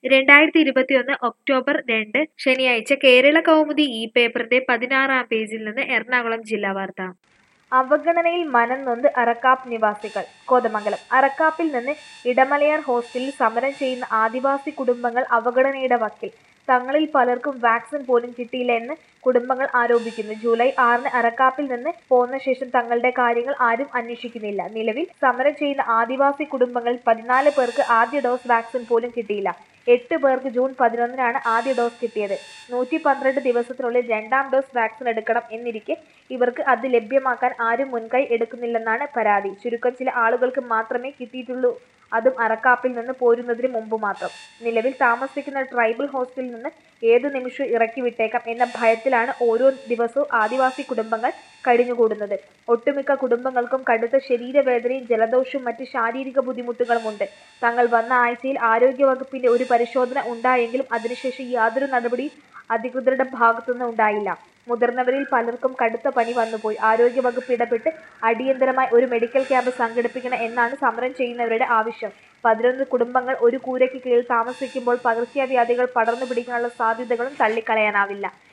രണ്ടായിരത്തി ഇരുപത്തിയൊന്ന് ഒക്ടോബർ രണ്ട് ശനിയാഴ്ച കേരള കൗമുദി ഈ പേപ്പറിന്റെ പതിനാറാം പേജിൽ നിന്ന് എറണാകുളം ജില്ലാ വാർത്ത അവഗണനയിൽ മനം നൊന്ത് അറക്കാപ്പ് നിവാസികൾ കോതമംഗലം അറക്കാപ്പിൽ നിന്ന് ഇടമലയാർ ഹോസ്റ്റലിൽ സമരം ചെയ്യുന്ന ആദിവാസി കുടുംബങ്ങൾ അവഗണനയുടെ വക്കിൽ തങ്ങളിൽ പലർക്കും വാക്സിൻ പോലും കിട്ടിയില്ല എന്ന് കുടുംബങ്ങൾ ആരോപിക്കുന്നു ജൂലൈ ആറിന് അറക്കാപ്പിൽ നിന്ന് പോന്ന ശേഷം തങ്ങളുടെ കാര്യങ്ങൾ ആരും അന്വേഷിക്കുന്നില്ല നിലവിൽ സമരം ചെയ്യുന്ന ആദിവാസി കുടുംബങ്ങളിൽ പതിനാല് പേർക്ക് ആദ്യ ഡോസ് വാക്സിൻ പോലും കിട്ടിയില്ല എട്ട് പേർക്ക് ജൂൺ പതിനൊന്നിനാണ് ആദ്യ ഡോസ് കിട്ടിയത് നൂറ്റി പന്ത്രണ്ട് ദിവസത്തിനുള്ളിൽ രണ്ടാം ഡോസ് വാക്സിൻ എടുക്കണം എന്നിരിക്കെ ഇവർക്ക് അത് ലഭ്യമാക്കാൻ ആരും മുൻകൈ എടുക്കുന്നില്ലെന്നാണ് പരാതി ചുരുക്കം ചില ആളുകൾക്ക് മാത്രമേ കിട്ടിയിട്ടുള്ളൂ അതും അറക്കാപ്പിൽ നിന്ന് പോരുന്നതിന് മുമ്പ് മാത്രം നിലവിൽ താമസിക്കുന്ന ട്രൈബൽ ഹോസ്റ്റലിൽ നിന്ന് ഏതു നിമിഷവും ഇറക്കി വിട്ടേക്കാം എന്ന ഭയത്തിലാണ് ഓരോ ദിവസവും ആദിവാസി കുടുംബങ്ങൾ കഴിഞ്ഞുകൂടുന്നത് ഒട്ടുമിക്ക കുടുംബങ്ങൾക്കും കടുത്ത ശരീരവേദനയും ജലദോഷവും മറ്റ് ശാരീരിക ബുദ്ധിമുട്ടുകളുമുണ്ട് തങ്ങൾ വന്ന ആഴ്ചയിൽ ആരോഗ്യവകുപ്പിന്റെ ഒരു പരിശോധന ഉണ്ടായെങ്കിലും അതിനുശേഷം യാതൊരു നടപടിയും അധികൃതരുടെ ഭാഗത്തുനിന്ന് ഉണ്ടായില്ല മുതിർന്നവരിൽ പലർക്കും കടുത്ത പനി വന്നുപോയി ആരോഗ്യവകുപ്പ് ഇടപെട്ട് അടിയന്തരമായി ഒരു മെഡിക്കൽ ക്യാമ്പ് സംഘടിപ്പിക്കണം എന്നാണ് സമരം ചെയ്യുന്നവരുടെ ആവശ്യം പതിനൊന്ന് കുടുംബങ്ങൾ ഒരു കൂരയ്ക്ക് കീഴിൽ താമസിക്കുമ്പോൾ പകർച്ചവ്യാധികൾ പടർന്നു പിടിക്കാനുള്ള സാധ്യതകളും തള്ളിക്കളയാനാവില്ല